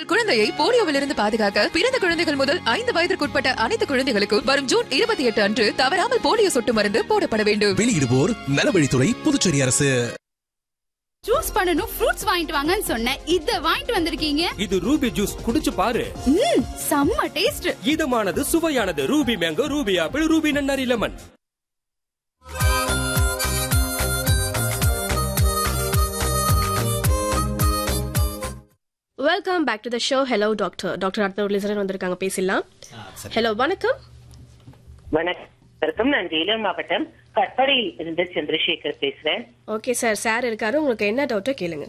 உங்கள் குழந்தையை போலியோவிலிருந்து பாதுகாக்க பிறந்த குழந்தைகள் முதல் ஐந்து வயதிற்குட்பட்ட அனைத்து குழந்தைகளுக்கும் வரும் ஜூன் இருபத்தி எட்டு அன்று தவறாமல் போலியோ சொட்டு மருந்து போடப்பட வேண்டும் வெளியிடுவோர் நலவழித்துறை புதுச்சேரி அரசு ஜூஸ் பண்ணனும் ஃப்ரூட்ஸ் வாங்கிட்டு வாங்கன்னு சொன்னேன் இத வாங்கிட்டு வந்திருக்கீங்க இது ரூபி ஜூஸ் குடிச்சு பாரு ம் செம்ம டேஸ்ட் இதமானது சுவையானது Ruby mango Ruby apple Ruby நன்னாரி lemon welcome back to the show hello doctor doctor அடுத்த ஒரு லிசனர் வந்திருக்காங்க பேசிடலாம் ஹலோ வணக்கம் வணக்கம் நான் வேலூர் மாவட்டம் கட்படையில் இருந்து சந்திரசேகர் பேசுறேன் ஓகே சார் சார் இருக்காரு உங்களுக்கு என்ன டவுட்டோ கேளுங்க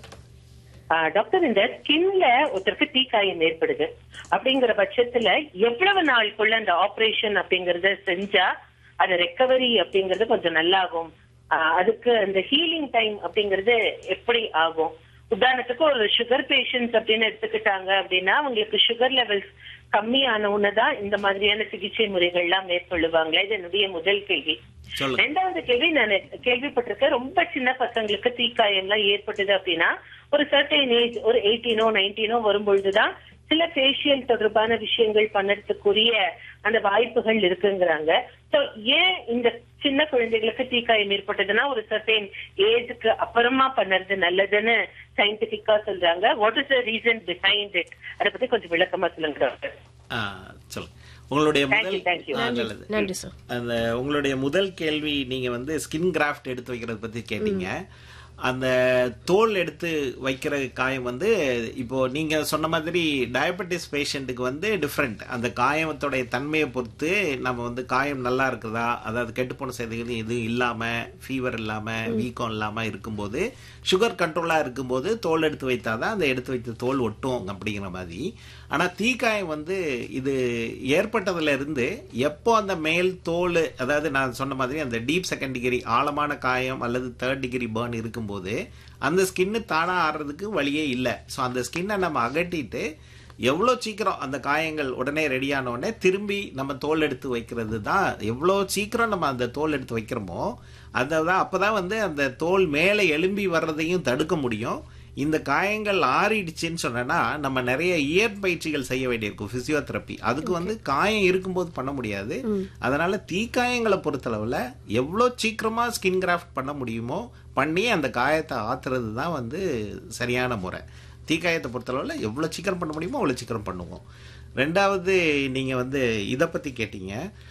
ஆ, டாக்டர் இந்த ஸ்கின்ல ஒருத்தருக்கு தீக்காயம் ஏற்படுது அப்படிங்கிற பட்சத்துல எவ்வளவு நாளுக்குள்ள அந்த ஆபரேஷன் அப்படிங்கறத செஞ்சா அது ரெக்கவரி அப்படிங்கறது கொஞ்சம் நல்லாகும் ஆ, அதுக்கு அந்த ஹீலிங் டைம் அப்படிங்கறது எப்படி ஆகும் உதாரணத்துக்கு ஒரு சுகர் பேஷண்ட்ஸ் அப்படின்னு எடுத்துக்கிட்டாங்க அப்படின்னா அவங்களுக்கு சுகர் லெவல்ஸ் கம்மியான உடனேதான் இந்த மாதிரியான சிகிச்சை முறைகள்லாம் மேற்கொள்ளுவாங்க இது என்னுடைய முதல் கேள்வி ரெண்டாவது கேள்வி நான் கேள்விப்பட்டிருக்கேன் ரொம்ப சின்ன பசங்களுக்கு தீக்காயம் எல்லாம் ஏற்பட்டது அப்படின்னா ஒரு சர்டைன் ஏஜ் ஒரு எயிட்டீனோ நைன்டீனோ வரும்பொழுதுதான் சில ஃபேஷியல் தொடர்பான விஷயங்கள் பண்ணறதுக்குரிய அந்த வாய்ப்புகள் இருக்குங்கிறாங்க சோ ஏன் இந்த சின்ன குழந்தைகளுக்கு தீக்காயம் ஏற்பட்டதுன்னா ஒரு சர்டைன் ஏஜுக்கு அப்புறமா பண்ணறது நல்லதுன்னு சயின்டிபிக்கா சொல்றாங்க what is the reason behind it அதை பத்தி கொஞ்சம் விளக்கமா சொல்லுங்க டாக்டர் ஆ, சொல்லுங்க உங்களுடைய Thank முதல் you, thank you. ஆ, நல்லது. நன்றி சார் அந்த உங்களுடைய முதல் கேள்வி நீங்க வந்து ஸ்கின் கிராஃப்ட் எடுத்து வைக்கிறத பத்தி கேட்டீங்க அந்த தோல் எடுத்து வைக்கிற காயம் வந்து இப்போ நீங்க சொன்ன மாதிரி டயபெட்டிஸ் பேஷண்ட்டுக்கு வந்து டிஃப்ரெண்ட் அந்த காயத்தோடைய தன்மையை பொறுத்து நம்ம வந்து காயம் நல்லா இருக்குதா அதாவது கெட்டுப்போன செய்திகள் எதுவும் இல்லாம ஃபீவர் இல்லாம வீக்கம் இல்லாம இருக்கும்போது சுகர் கண்ட்ரோலா இருக்கும்போது தோல் எடுத்து வைத்தாதான் அந்த எடுத்து வைத்த தோல் ஒட்டும் அப்படிங்கிற மாதிரி ஆனா தீக்காயம் வந்து இது ஏற்பட்டதுல இருந்து எப்போ அந்த மேல் தோல் அதாவது நான் சொன்ன மாதிரி அந்த டீப் செகண்ட் டிகிரி ஆழமான காயம் அல்லது தேர்ட் டிகிரி பேர்ன் இருக்கும்போது அந்த ஸ்கின்னு தானா ஆடுறதுக்கு வழியே இல்லை ஸோ அந்த ஸ்கின்னை நம்ம அகட்டிட்டு எவ்வளோ சீக்கிரம் அந்த காயங்கள் உடனே ரெடி ஆன உடனே திரும்பி நம்ம தோல் எடுத்து வைக்கிறது தான் எவ்வளோ சீக்கிரம் நம்ம அந்த தோல் எடுத்து வைக்கிறோமோ அதை தான் அப்போ தான் வந்து அந்த தோல் மேலே எலும்பி வர்றதையும் தடுக்க முடியும் இந்த காயங்கள் ஆறிடுச்சுன்னு சொன்னா நம்ம நிறைய இயற்பயிற்சிகள் செய்ய வேண்டியிருக்கும் பிசியோதெரப்பி அதுக்கு வந்து காயம் இருக்கும்போது பண்ண முடியாது அதனால தீக்காயங்களை பொறுத்தளவுல எவ்வளோ சீக்கிரமா ஸ்கின் கிராஃப்ட் பண்ண முடியுமோ பண்ணி அந்த காயத்தை ஆத்துறது தான் வந்து சரியான முறை தீக்காயத்தை பொறுத்தளவுல எவ்வளோ சீக்கிரம் பண்ண முடியுமோ அவ்வளோ சீக்கிரம் பண்ணுவோம் ரெண்டாவது நீங்க வந்து இதை பத்தி கேட்டீங்க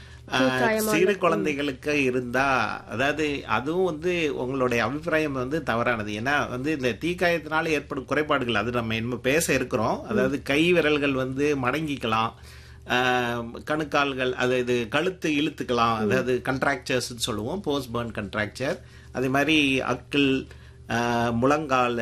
ஆஹ், சிறு குழந்தைகளுக்கு இருந்தா அதாவது அதுவும் வந்து உங்களுடைய அபிப்பிராயம் வந்து தவறானது ஏன்னா வந்து இந்த தீக்காயத்தினால ஏற்படும் குறைபாடுகள் அது நம்ம என்ன பேச இருக்கிறோம் அதாவது கை விரல்கள் வந்து மடங்கிக்கலாம் ஆஹ், கணுக்கால்கள் அது இது கழுத்து இழுத்துக்கலாம் அதாவது கண்ட்ராக்சர்ஸ்னு சொல்லுவோம் போஸ்ட் பர்ன் கண்ட்ராக்சர் அதே மாதிரி அக்கிள் ஆஹ், முழங்கால்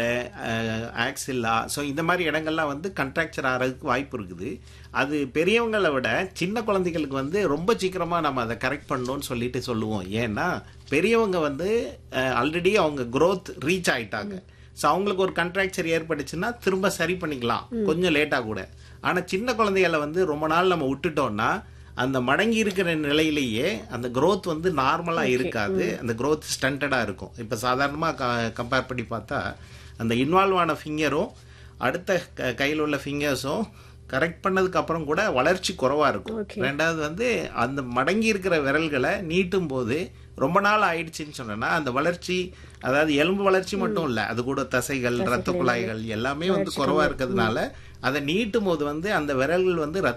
ஆக்சில்லா ஸோ இந்த மாதிரி இடங்கள்லாம் வந்து கண்ட்ராக்சர் ஆகிறதுக்கு வாய்ப்பு இருக்குது அது பெரியவங்களை விட சின்ன குழந்தைகளுக்கு வந்து ரொம்ப சீக்கிரமாக நம்ம அதை கரெக்ட் பண்ணணும்னு சொல்லிட்டு சொல்லுவோம் ஏன்னா பெரியவங்க வந்து ஆல்ரெடி அவங்க growth ரீச் ஆயிட்டாங்க ஸோ அவங்களுக்கு ஒரு கண்ட்ராக்சர் ஏற்பட்டுச்சுன்னா திரும்ப சரி பண்ணிக்கலாம் கொஞ்சம் லேட்டாக கூட ஆனால் சின்ன குழந்தைகளை வந்து ரொம்ப நாள் நம்ம விட்டுட்டோம்னா அந்த மடங்கி இருக்கிற நிலையிலேயே அந்த growth வந்து நார்மலாக இருக்காது அந்த growth ஸ்டண்டடாக இருக்கும் இப்போ சாதாரணமாக கம்பேர் பண்ணி பார்த்தா அந்த இன்வால்வ் ஆன ஃபிங்கரும் அடுத்த க- கையில் உள்ள ஃபிங்கர்ஸும் கரெக்ட் பண்ணதுக்கு அப்புறம் கூட வளர்ச்சி குறைவா இருக்கும் ரெண்டாவது வந்து அந்த மடங்கி இருக்கிற விரல்களை நீட்டும் போது ரொம்ப நாள் ஆயிடுச்சுன்னு சொன்னா அந்த வளர்ச்சி அதாவது எலும்பு வளர்ச்சி மட்டும் இல்ல அது கூட தசைகள் ரத்த குழாய்கள் எல்லாமே வந்து குறைவா இருக்கிறதுனால அதை நீட்டும் போது வந்து அந்த விரல்கள் வந்து ரத்த